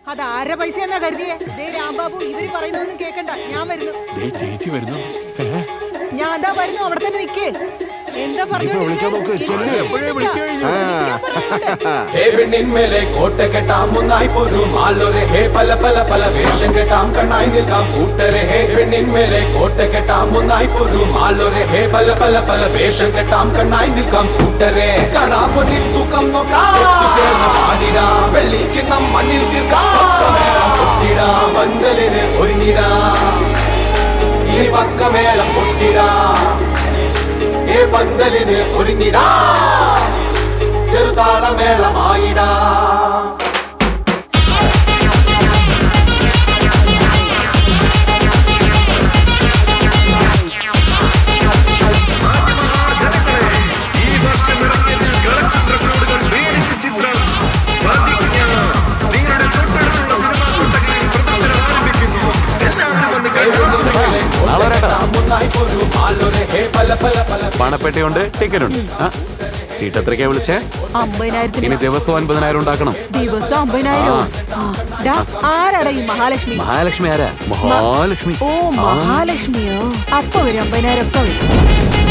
അത് ആരുടെ പൈസ എന്നാ കരുതിയേ ദേ രാംബാബു ഇവര് പറയുന്നൊന്നും കേക്കണ്ട ഞാൻ വരുന്നു ദേ ചേച്ചി വരുന്നു ഞാൻ എന്താ വരുന്നു അവിടെ തന്നെ നിക്കേ എന്താ വിളിക്കാൻ നോക്ക്, ചെല്ല്. എപ്പോഴേ വിളിച്ചു കഴിഞ്ഞു. ഹേ പെണ്ണിന്മേലെ കോട്ട കെട്ടാം ഒന്നായി പോരും ആളൊരെ ഹേ പല പല പല വേഷം കെട്ടാം കണ്ണായി നിൽക്കാം കൂട്ടരെ ഹേ പെണ്ണിന്മേലെ കോട്ട കെട്ടാം ഒന്നായി പോരും ആളൊരെ ഹേ പല പല പല വേഷം കെട്ടാം കണ്ണായി നിൽക്കാം കൂട്ടരെ കടാപ്പൊന്നിൽ തൂക്കം നോക്കാം ഒത്തുചേർന്ന് പാടിടാം വെള്ളിക്കിണ്ണം മണ്ണിൽ തീർക്കാം ഒക്കമേളം കൊട്ടിടാം വന്തലിന് ഒരുങ്ങിടാം ഈ പക്കമേളം കൊട്ടിടാം ഏ പന്തലിന് ഒരുങ്ങിടാ ചെറുതാളമേളമായിടാ ഈ വർഷം ഇറങ്ങിയതിൽ കളക്ഷൻ റെക്കോർഡുകൾ വേദിച്ച ചിത്രം പ്രതിജ്ഞ നിങ്ങളുടെ തൊട്ടടുത്തുള്ള സിനിമാ കൊട്ടകയിൽ പ്രദർശനം ആരംഭിക്കുന്നു എല്ലാവരും വന്ന് കണ്ടു ഒന്നായി പോരും ആളൊരെ ഹേ പല പല പല പണപ്പെട്ടിയുണ്ട് ടിക്കറ്റ് ഉണ്ട് ആ, ചീട്ട് എത്രയ്ക്കാ വിളിച്ചേ അമ്പതിനായിരത്തിന് ഇനി ദിവസം അൻപതിനായിരം ഉണ്ടാക്കണം ദിവസം അമ്പതിനായിരം ആരാടാ ഈ മഹാലക്ഷ്മി മഹാലക്ഷ്മി ആരാ മഹാലക്ഷ്മി ഓ ആ, മഹാലക്ഷ്മിയോ അപ്പൊ വരും അമ്പതിനായിരം ഒക്കെ വരും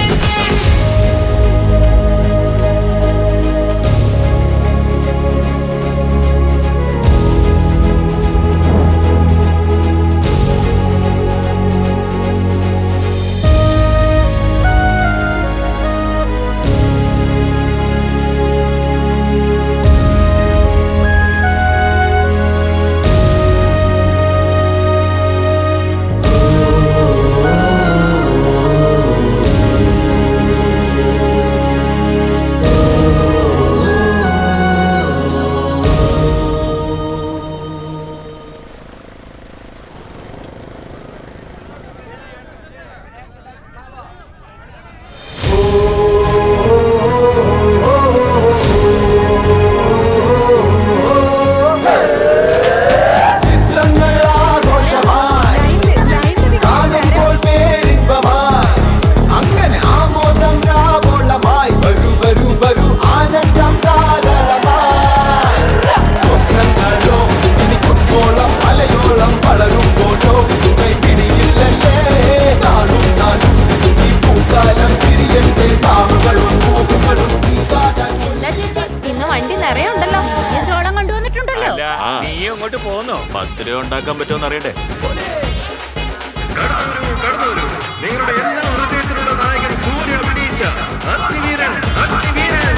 ചിത്രങ്ങൾ ആഘോഷമായി കാണുമ്പോൾ പേരിன்பമായി അങ്ങനെ ആമോദം രാവോളമായി വരൂ വരൂ വരൂ ആനന്ദം ധാരാളമായി സ്വപ്നങ്ങളോ ഇനി കുത്തോളം മലയോളം വളരുമ്പോഴോ കൈ പിടിയില്ലല്ലേ നാളും നാളും ഈ പൂക്കാലം പിരിയട്ടെ താവുകളും പൂവുകളും ഈ കാലം എന്താ ചേച്ചി ഇന്ന് വണ്ടി നിറയെ ഉണ്ടല്ലോ ഞാൻ ചോളം കൊണ്ടുവന്നിട്ടുണ്ടല്ലോ നീ അങ്ങോട്ട് പോന്നോ പത്ത് രൂപ ഉണ്ടാക്കാൻ പറ്റുമോ അറിയട്ടെ കടന്നു വരൂ കടന്നു വരൂ നിങ്ങളുടെ എല്ലാ ഹൃദയത്തിലുള്ള നായകൻ സൂര്യ അഭിനയിച്ച അഗ്നിവീരൻ അഗ്നിവീരൻ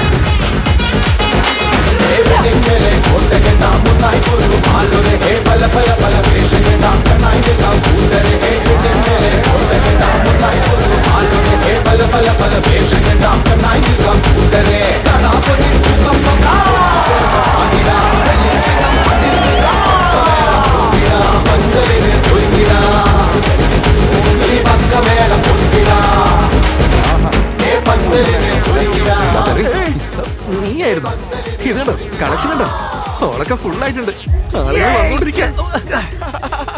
േലെ കോട്ട കെട്ടാം ഒന്നായി പോരും ആളൊരെ ഹേ പല പല പല വേഷം കെട്ടാം കണ്ണായി നിൽക്കാം കൂട്ടരെ ഹേ പെണ്ണിന്മേലെ കോട്ട കെട്ടാം ഒന്നായി പോരും ആളൊരെ ഹേ പല പല പല വേഷം കെട്ടാം കണ്ണായി നിൽക്കാം കൂട്ടരെ കടാപ്പൊന്നിൽ തൂക്കം നോക്കാം പാടിടാം വെള്ളിക്കിണ്ണം മണ്ണിൽ നിൽക്കാം കൊട്ടിടാം പന്തലിന് ഒരുങ്ങിടാം ഈ പക്കമേളം കൊട്ടിടാം ഏ പന്തലിന് ഒരുങ്ങിടാം നീയായിരുന്നു ഇത് കണ്ടോ കളക്ഷൻ കണ്ടോ ഓളൊക്കെ ഫുൾ ആയിട്ടുണ്ട് ആളുകൾ വന്നോണ്ടിരിക്കാൻ